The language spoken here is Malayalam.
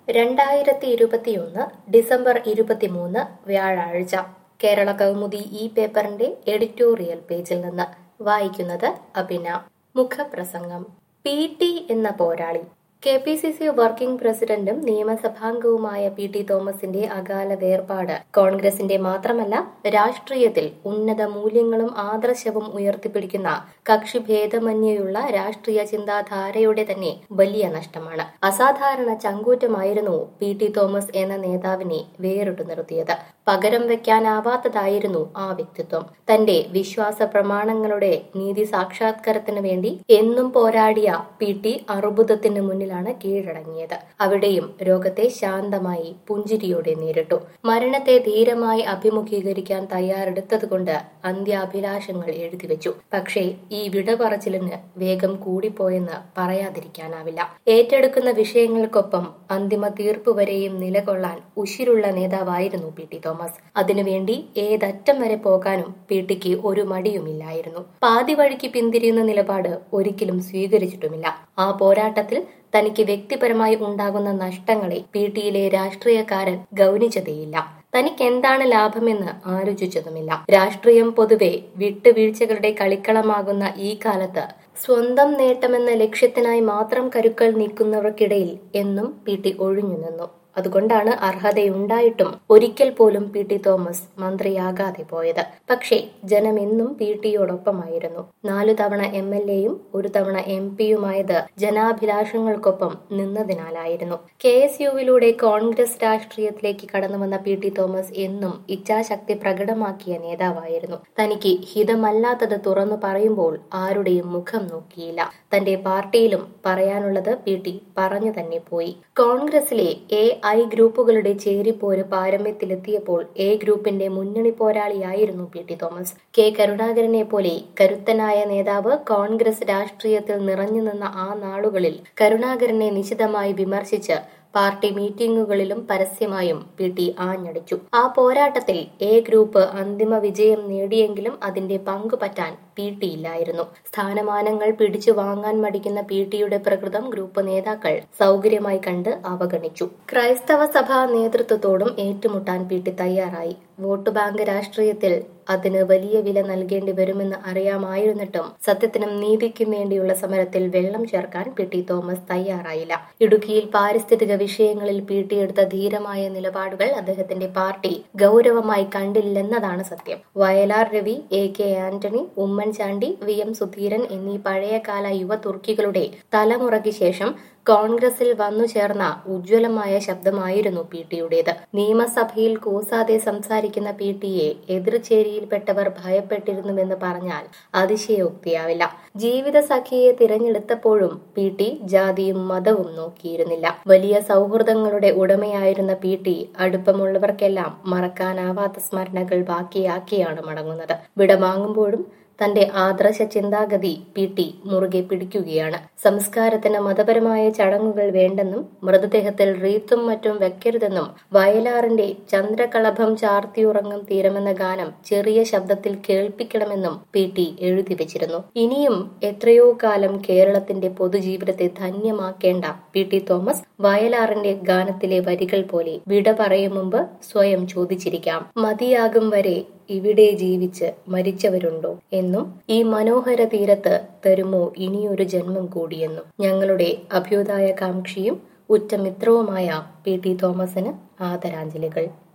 രണ്ടായിരത്തി ഇരുപത്തിയൊന്ന് ഡിസംബർ ഇരുപത്തിമൂന്ന് വ്യാഴാഴ്ച കേരള കൗമുദി ഈ പേപ്പറിന്റെ എഡിറ്റോറിയൽ പേജിൽ നിന്ന് വായിക്കുന്നത് അഭിന മുഖപ്രസംഗം പി ടി എന്ന പോരാളി K P C C working പ്രസിഡന്റും നിയമസഭാംഗവുമായ പി ടി തോമസിന്റെ അകാല വേർപാട് കോൺഗ്രസിന്റെ മാത്രമല്ല രാഷ്ട്രീയത്തിൽ ഉന്നത മൂല്യങ്ങളും ആദർശവും ഉയർത്തിപ്പിടിക്കുന്ന കക്ഷിഭേദമന്യേയുള്ള രാഷ്ട്രീയ ചിന്താധാരയുടെ തന്നെ വലിയ നഷ്ടമാണ് അസാധാരണ ചങ്കൂറ്റമായിരുന്നു പി ടി തോമസ് എന്ന നേതാവിനെ വേറിട്ടു നിർത്തിയത് പകരം വെക്കാനാവാത്തതായിരുന്നു ആ വ്യക്തിത്വം തന്റെ വിശ്വാസ പ്രമാണങ്ങളുടെ നീതി സാക്ഷാത്കാരത്തിന് വേണ്ടി എന്നും പോരാടിയ പി ടി അർബുദത്തിന് മുന്നിലാണ് കീഴടങ്ങിയത് അവിടെയും രോഗത്തെ ശാന്തമായി പുഞ്ചിരിയോടെ നേരിട്ടു മരണത്തെ ധീരമായി അഭിമുഖീകരിക്കാൻ തയ്യാറെടുത്തതുകൊണ്ട് അന്ത്യാഭിലാഷങ്ങൾ എഴുതിവെച്ചു പക്ഷേ ഈ വിട പറച്ചിലിന് വേഗം കൂടിപ്പോയെന്ന് പറയാതിരിക്കാനാവില്ല ഏറ്റെടുക്കുന്ന വിഷയങ്ങൾക്കൊപ്പം അന്തിമ തീർപ്പ് വരെയും നിലകൊള്ളാൻ ഉശിരുള്ള നേതാവായിരുന്നു പി ടി തോമസ് അതിനുവേണ്ടി ഏതറ്റം വരെ പോകാനും പി ടിക്ക് ഒരു മടിയുമില്ലായിരുന്നു പാതി വഴിക്ക് പിന്തിരിയുന്ന നിലപാട് ഒരിക്കലും സ്വീകരിച്ചിട്ടുമില്ല ആ പോരാട്ടത്തിൽ തനിക്ക് വ്യക്തിപരമായി ഉണ്ടാകുന്ന നഷ്ടങ്ങളെ പി ടിയിലെ രാഷ്ട്രീയക്കാരൻ ഗൗനിച്ചതേയില്ല തനിക്ക് എന്താണ് ലാഭമെന്ന് ആലോചിച്ചതുമില്ല രാഷ്ട്രീയം പൊതുവെ വിട്ടുവീഴ്ചകളുടെ കളിക്കളമാകുന്ന ഈ കാലത്ത് സ്വന്തം നേട്ടമെന്ന ലക്ഷ്യത്തിനായി മാത്രം കരുക്കൾ നീക്കുന്നവർക്കിടയിൽ എന്നും പി ടി ഒഴിഞ്ഞു നിന്നു അതുകൊണ്ടാണ് അർഹതയുണ്ടായിട്ടും ഒരിക്കൽ പോലും പി ടി തോമസ് മന്ത്രിയാകാതെ പോയത് പക്ഷേ ജനം എന്നും പി ടിയോടൊപ്പമായിരുന്നു നാലു തവണ എം എൽ എയും ഒരു തവണ എം പിയുമായത് ജനാഭിലാഷങ്ങൾക്കൊപ്പം നിന്നതിനാലായിരുന്നു കെ എസ് യുവിലൂടെ കോൺഗ്രസ് രാഷ്ട്രീയത്തിലേക്ക് കടന്നുവന്ന പി ടി തോമസ് എന്നും ഇച്ഛാശക്തി പ്രകടമാക്കിയ നേതാവായിരുന്നു തനിക്ക് ഹിതമല്ലാത്തത് തുറന്നു പറയുമ്പോൾ ആരുടെയും മുഖം നോക്കിയില്ല തന്റെ പാർട്ടിയിലും പറയാനുള്ളത് പി ടി പറഞ്ഞു തന്നെ പോയി കോൺഗ്രസിലെ എ ഐ ഗ്രൂപ്പുകളുടെ ചേരിപ്പോര് പാരമ്യത്തിലെത്തിയപ്പോൾ എ ഗ്രൂപ്പിന്റെ മുന്നണി പോരാളിയായിരുന്നു പി ടി തോമസ് കെ കരുണാകരനെ പോലെ കരുത്തനായ നേതാവ് കോൺഗ്രസ് രാഷ്ട്രീയത്തിൽ നിറഞ്ഞു നിന്ന ആ നാളുകളിൽ കരുണാകരനെ നിശിതമായി വിമർശിച്ച് പാർട്ടി മീറ്റിംഗുകളിലും പരസ്യമായും പി ടി ആഞ്ഞടിച്ചു ആ പോരാട്ടത്തിൽ എ ഗ്രൂപ്പ് അന്തിമ വിജയം നേടിയെങ്കിലും അതിന്റെ പങ്കു പറ്റാൻ പി ടി ഇല്ലായിരുന്നു സ്ഥാനമാനങ്ങൾ പിടിച്ചു വാങ്ങാൻ മടിക്കുന്ന പി ടിയുടെ പ്രകൃതം ഗ്രൂപ്പ് നേതാക്കൾ സൗകര്യമായി കണ്ട് അവഗണിച്ചു ക്രൈസ്തവ സഭാ നേതൃത്വത്തോടും ഏറ്റുമുട്ടാൻ പി ടി തയ്യാറായി വോട്ട് ബാങ്ക് രാഷ്ട്രീയത്തിൽ അതിന് വലിയ വില നൽകേണ്ടി വരുമെന്ന് അറിയാമായിരുന്നിട്ടും സത്യത്തിനും നീതിക്കും വേണ്ടിയുള്ള സമരത്തിൽ വെള്ളം ചേർക്കാൻ പി ടി തോമസ് തയ്യാറായില്ല ഇടുക്കിയിൽ പാരിസ്ഥിതിക വിഷയങ്ങളിൽ പി ടി എടുത്ത ധീരമായ നിലപാടുകൾ അദ്ദേഹത്തിന്റെ പാർട്ടി ഗൗരവമായി കണ്ടില്ലെന്നതാണ് സത്യം Vayalar Ravi A K Antony Oommen Chandy V M Sudheeran എന്നീ പഴയകാല യുവ തുർക്കികളുടെ തലമുറയ്ക്ക് ശേഷം കോൺഗ്രസിൽ വന്നു ചേർന്ന ഉജ്ജ്വലമായ ശബ്ദമായിരുന്നു പി ടിയുടേത് നിയമസഭയിൽ കൂസാതെ സംസാരിക്കുന്ന പി ടിയെ എതിർചേരിയിൽപ്പെട്ടവർ ഭയപ്പെട്ടിരുന്നുവെന്ന് പറഞ്ഞാൽ അതിശയോക്തിയാവില്ല ജീവിത സഖിയെ തിരഞ്ഞെടുത്തപ്പോഴും പി ടി ജാതിയും മതവും നോക്കിയിരുന്നില്ല വലിയ സൗഹൃദങ്ങളുടെ ഉടമയായിരുന്ന പി ടി അടുപ്പമുള്ളവർക്കെല്ലാം മറക്കാനാവാത്ത സ്മരണകൾ ബാക്കിയാക്കിയാണ് മടങ്ങുന്നത് വിടവാങ്ങുമ്പോഴും തന്റെ ആദർശ ചിന്താഗതി പി ടി മുറുകെ പിടിക്കുകയാണ് സംസ്കാരത്തിന് മതപരമായ ചടങ്ങുകൾ വേണ്ടെന്നും മൃതദേഹത്തിൽ റീത്തും മറ്റും വെക്കരുതെന്നും വയലാറിന്റെ ചന്ദ്രകളഭം ചാർത്തിയുറങ്ങും തീരമെന്ന ഗാനം ചെറിയ ശബ്ദത്തിൽ കേൾപ്പിക്കണമെന്നും പി ടി എഴുതി വെച്ചിരുന്നു ഇനിയും എത്രയോ കാലം കേരളത്തിന്റെ പൊതുജീവിതത്തെ ധന്യമാക്കേണ്ട പി ടി തോമസ് വയലാറിന്റെ ഗാനത്തിലെ വരികൾ പോലെ വിട പറയും മുമ്പ് സ്വയം ചോദിച്ചിരിക്കാം മതിയാകും വരെ ഇവിടെ ജീവിച്ച് മരിച്ചവരുണ്ടോ എന്നും ഈ മനോഹര തീരത്ത് തരുമോ ഇനിയൊരു ജന്മം കൂടിയെന്നും ഞങ്ങളുടെ അഭ്യുദായകാംക്ഷിയും ഉറ്റമിത്രവുമായ പി ടി തോമസിന് ആദരാഞ്ജലികൾ